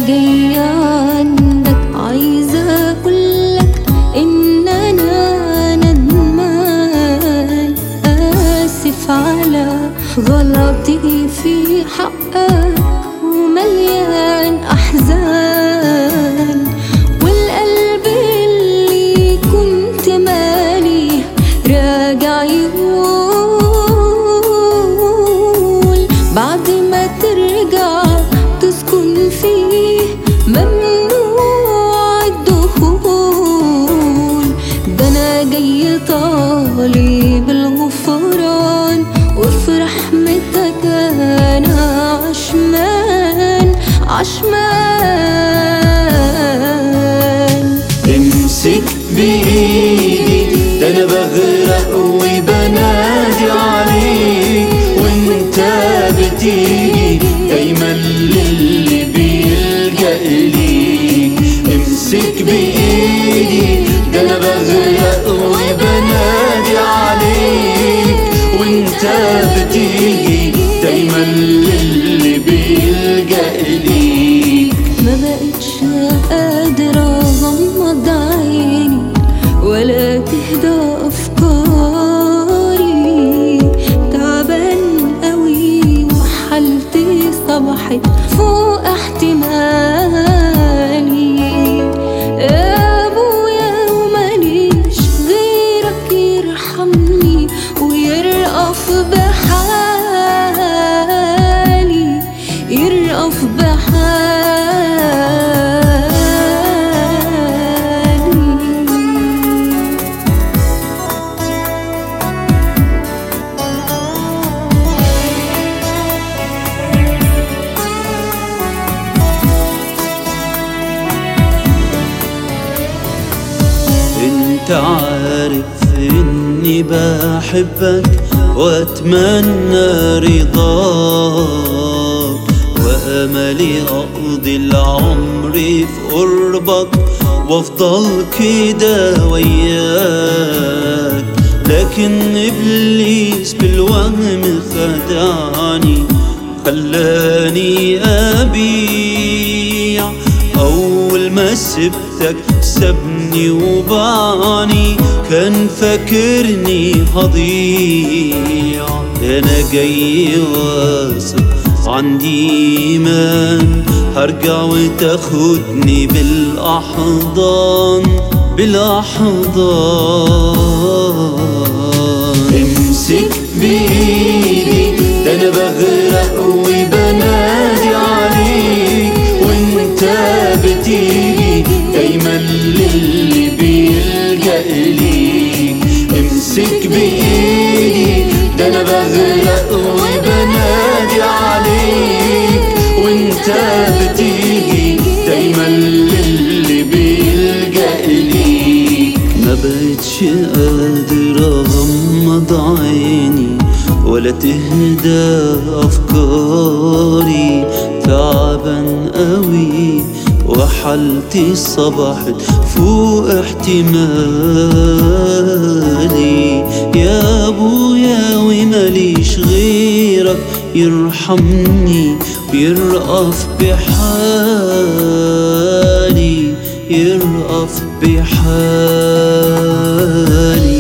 جاية عندك عايزة أقولك إن أنا ندمان آسف على غلطي في حقك ومليان أحزان والقلب اللي كنت مالي راجع يقول بعد ما ترجع تسكن فيه ممنوع الدخول ده انا جاي طالب الغفران وفي رحمتك انا عشمان عشمان امسك بايدي ده انا بغرق وبنادي عليك وانت بتيجي دايما للي بيلجأ ليك امسك بايدي ده انا بغرق وبنادي عليك وانت بتيجي دايما للي بيلجأ ليك ما بقتش قادرة أغمض عيني ولا تهدى أفكاري تعبان قوي وحالتي صبحت فوق احتمالي يا أبويا وماليش غيرك يرحمني ويرأف بحالي يرأف بحالي انت عارف اني بحبك واتمنى رضاك واملي اقضي العمر في قربك وافضل كده وياك لكن ابليس بالوهم خدعني خلاني ابيع أول ما سبتك سابني وبعني كان فاكرني هضيع أنا جاي واثق عندي إيمان هرجع وتاخدني بالأحضان بالأحضان امسك بإيدي ده أنا بغرق وبنادي عليك وانت بتيجي دايما للي بيلجأ ليك امسك بإيدي ده أنا بغرق وبنادي عليك وانت بتيجي دايما للي بيلجأ ليك ما بقتش قادر اغمض عيني ولا تهدى افكاري تعبان قوي وحالتي صبحت فوق احتمالي يا ابويا وماليش غيرك يرحمني ويرأف بحالي يرأف بحالي